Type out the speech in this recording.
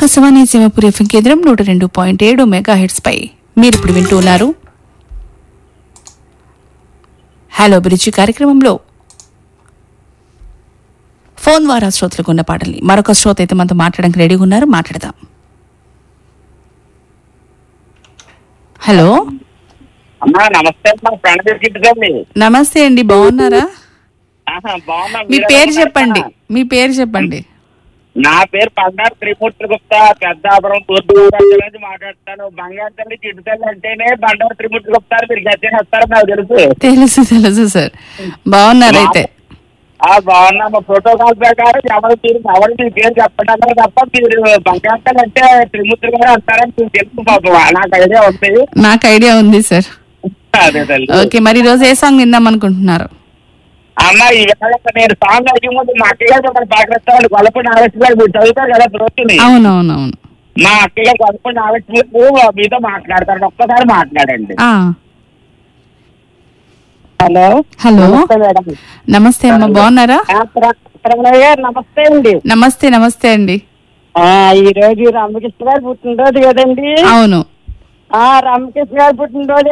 Akashvani Simhapuri FM కేంద్రం నూట రెండు పాయింట్ ఏడు మెగా హెడ్స్ పై మీరు ఇప్పుడు వింటూ ఉన్నారు హలో అభిరుచి కార్యక్రమంలో ఫోన్ ద్వారా శ్రోతలకు ఉన్న పాటల్ని మరొక శ్రోత అయితే మనతో మాట్లాడడానికి రెడీగా ఉన్నారు మాట్లాడదాం హలో అమ్మా నమస్తే అమ్మా ప్రణదీప్ గిట్టుకండి నమస్తే అండి బాగున్నారా బాగున్నా మీ మీరు పేరు ఎలా చెప్పండి ఉన్నారు? మీ పేరు చెప్పండి నా పేరు పండారు త్రిమూర్తి గుప్తా పెద్దాపురం తూర్పుగోదావరి నుంచి మాట్లాడతాను బంగారు తల్లి చిట్టు తల్లి అంటేనే బండారు త్రిమూర్తి గుప్తా మీరు గట్టిగా వస్తారని నాకు తెలుసు తెలుసు తెలుసు సార్ బాగున్నారు అయితే ఆ బాగున్నా మా ప్రోటోకాల్ ప్రకారం ఎవరు మీరు ఎవరు మీ పేరు చెప్పడం తప్ప మీరు బంగారు తల్లి అంటే త్రిమూర్తి గారు అంటారని మీకు తెలుసు పాపం నాకు ఐడియా ఉంది నాకు ఐడియా ఉంది సార్ అదే తల్లి ఓకే మరి ఈ రోజు ఏ సాంగ్ విందాం అనుకుంటున్నారు అన్న ఈ వేళ నేను సాంగ్ అయ్యే ముందు మా అక్కయ్య గారు ఒకటి పాకిస్తాను గొలప నాగేశ్వర గారు మీరు చదువుతారు కదా రోజుని అవునవునవును మా అక్కయ్య గారు గొలప నాగేశ్వర గారు మీతో మాట్లాడతారు ఒక్కసారి మాట్లాడండి ఆ, హలో హలో నమస్తే మేడం నమస్తే అమ్మ బాగున్నారా ప్రణయ్ గారు నమస్తే అండి నమస్తే నమస్తే అండి ఆ, ఈ రోజు రామకృష్ణ గారు పుట్టినరోజు కదండి అవును ఆ రామకృష్ణ గారు పుట్టినరోజు